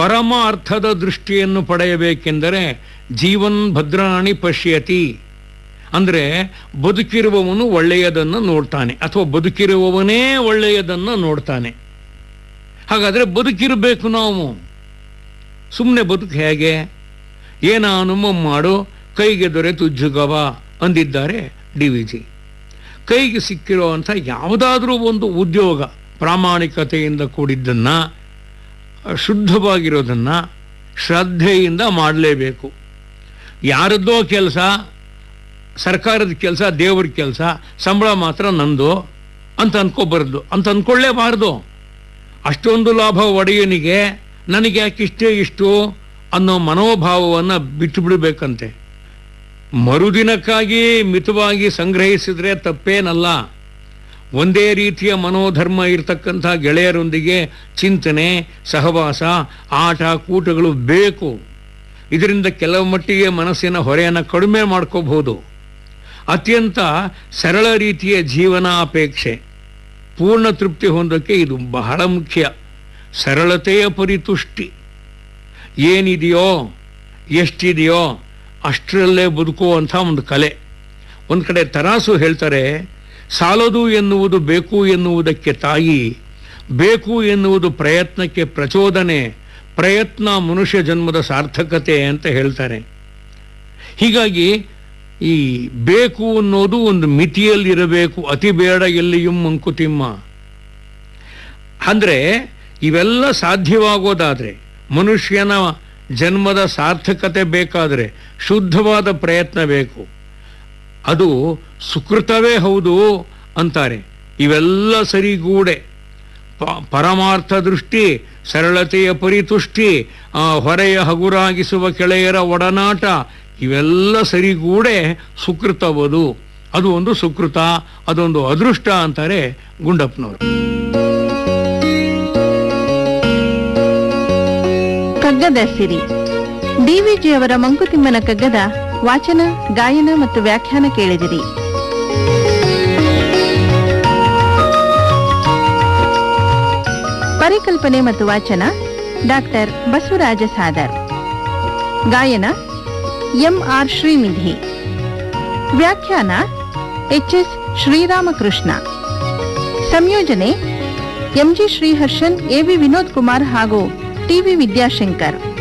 ಪರಮ ಅರ್ಥದ ದೃಷ್ಟಿಯನ್ನು ಪಡೆಯಬೇಕೆಂದರೆ ಜೀವನ್ ಭದ್ರಾಣಿ ಪಶ್ಯತಿ ಅಂದರೆ ಬದುಕಿರುವವನು ಒಳ್ಳೆಯದನ್ನು ನೋಡ್ತಾನೆ ಅಥವಾ ಬದುಕಿರುವವನೇ ಒಳ್ಳೆಯದನ್ನು ನೋಡ್ತಾನೆ ಹಾಗಾದರೆ ಬದುಕಿರಬೇಕು ನಾವು ಸುಮ್ಮನೆ ಬದುಕು ಹೇಗೆ ಏನಾನುಮ ಮಾಡು ಕೈಗೆ ದೊರೆತು ಜುಗವ ಅಂದಿದ್ದಾರೆ ಡಿ ವಿ ಜಿ ಕೈಗೆ ಸಿಕ್ಕಿರುವಂಥ ಯಾವುದಾದ್ರೂ ಒಂದು ಉದ್ಯೋಗ ಪ್ರಾಮಾಣಿಕತೆಯಿಂದ ಕೂಡಿದ್ದನ್ನು ಶುದ್ಧವಾಗಿರೋದನ್ನು ಶ್ರದ್ಧೆಯಿಂದ ಮಾಡಲೇಬೇಕು ಯಾರದ್ದೋ ಕೆಲಸ ಸರ್ಕಾರದ ಕೆಲಸ ದೇವ್ರ ಕೆಲಸ ಸಂಬಳ ಮಾತ್ರ ನಂದು ಅಂತ ಅನ್ಕೋಬಾರ್ದು ಅಂತ ಅಂದ್ಕೊಳ್ಳೇಬಾರ್ದು ಅಷ್ಟೊಂದು ಲಾಭ ಒಡೆಯನಿಗೆ ನನಗೆ ಯಾಕೆ ಇಷ್ಟೇ ಇಷ್ಟು ಅನ್ನೋ ಮನೋಭಾವವನ್ನು ಬಿಟ್ಟು ಬಿಡಬೇಕಂತೆ ಮರುದಿನಕ್ಕಾಗಿ ಮಿತವಾಗಿ ಸಂಗ್ರಹಿಸಿದ್ರೆ ತಪ್ಪೇನಲ್ಲ ಒಂದೇ ರೀತಿಯ ಮನೋಧರ್ಮ ಇರತಕ್ಕಂಥ ಗೆಳೆಯರೊಂದಿಗೆ ಚಿಂತನೆ ಸಹವಾಸ ಆಟ ಕೂಟಗಳು ಬೇಕು ಇದರಿಂದ ಕೆಲವು ಮಟ್ಟಿಗೆ ಮನಸ್ಸಿನ ಹೊರೆಯನ್ನು ಕಡಿಮೆ ಮಾಡ್ಕೋಬಹುದು ಅತ್ಯಂತ ಸರಳ ರೀತಿಯ ಜೀವನ ಅಪೇಕ್ಷೆ ಪೂರ್ಣ ತೃಪ್ತಿ ಹೊಂದೋಕ್ಕೆ ಇದು ಬಹಳ ಮುಖ್ಯ ಸರಳತೆಯ ಪರಿತುಷ್ಟಿ ಏನಿದೆಯೋ ಎಷ್ಟಿದೆಯೋ ಅಷ್ಟರಲ್ಲೇ ಬದುಕುವಂಥ ಒಂದು ಕಲೆ ಒಂದು ಕಡೆ ತರಾಸು ಹೇಳ್ತಾರೆ ಸಾಲದು ಎನ್ನುವುದು ಬೇಕು ಎನ್ನುವುದಕ್ಕೆ ತಾಯಿ ಬೇಕು ಎನ್ನುವುದು ಪ್ರಯತ್ನಕ್ಕೆ ಪ್ರಚೋದನೆ ಪ್ರಯತ್ನ ಮನುಷ್ಯ ಜನ್ಮದ ಸಾರ್ಥಕತೆ ಅಂತ ಹೇಳ್ತಾರೆ ಹೀಗಾಗಿ ಈ ಬೇಕು ಅನ್ನೋದು ಒಂದು ಮಿತಿಯಲ್ಲಿರಬೇಕು ಅತಿ ಬೇಡ ಎಲ್ಲಿಯೂ ಮಂಕುತಿಮ್ಮ ಅಂದರೆ ಇವೆಲ್ಲ ಸಾಧ್ಯವಾಗೋದಾದರೆ ಮನುಷ್ಯನ ಜನ್ಮದ ಸಾರ್ಥಕತೆ ಬೇಕಾದರೆ ಶುದ್ಧವಾದ ಪ್ರಯತ್ನ ಬೇಕು ಅದು ಸುಕೃತವೇ ಹೌದು ಅಂತಾರೆ ಇವೆಲ್ಲ ಸರಿಗೂಡೆ ಪ- ಪರಮಾರ್ಥ ದೃಷ್ಟಿ ಸರಳತೆಯ ಪರಿತುಷ್ಟಿ ಆ ಹೊರೆಯ ಹಗುರಾಗಿಸುವ ಕೆಳೆಯರ ಒಡನಾಟ ಇವೆಲ್ಲ ಸರಿಗೂಡೆ ಸುಕೃತವದು ಅದು ಒಂದು ಸುಕೃತ ಅದೊಂದು ಅದೃಷ್ಟ ಅಂತಾರೆ ಗುಂಡಪ್ಪನವರು ಕಗ್ಗದ ಸಿರಿ ಡಿವಿಜಿ ಅವರ ಮಂಕುತಿಮ್ಮನ ಕಗ್ಗದ ವಾಚನ ಗಾಯನ ಮತ್ತು ವ್ಯಾಖ್ಯಾನ ಕೇಳಿದಿರಿ ಪರಿಕಲ್ಪನೆ ಮತ್ತು ವಾಚನ ಡಾಕ್ಟರ್ ಬಸವರಾಜ ಸಾದರ್ ಗಾಯನ ಎಂ ಆರ್ ಶ್ರೀನಿಧಿ ವ್ಯಾಖ್ಯಾನ ಎಚ್ ಎಸ್ ಶ್ರೀರಾಮಕೃಷ್ಣ ಸಂಯೋಜನೆ ಎಂಜಿ ಶ್ರೀಹರ್ಷನ್ ಎವಿ ವಿನೋದ್ ಕುಮಾರ್ ಹಾಗೂ ಟಿವಿ ವಿದ್ಯಾಶಂಕರ್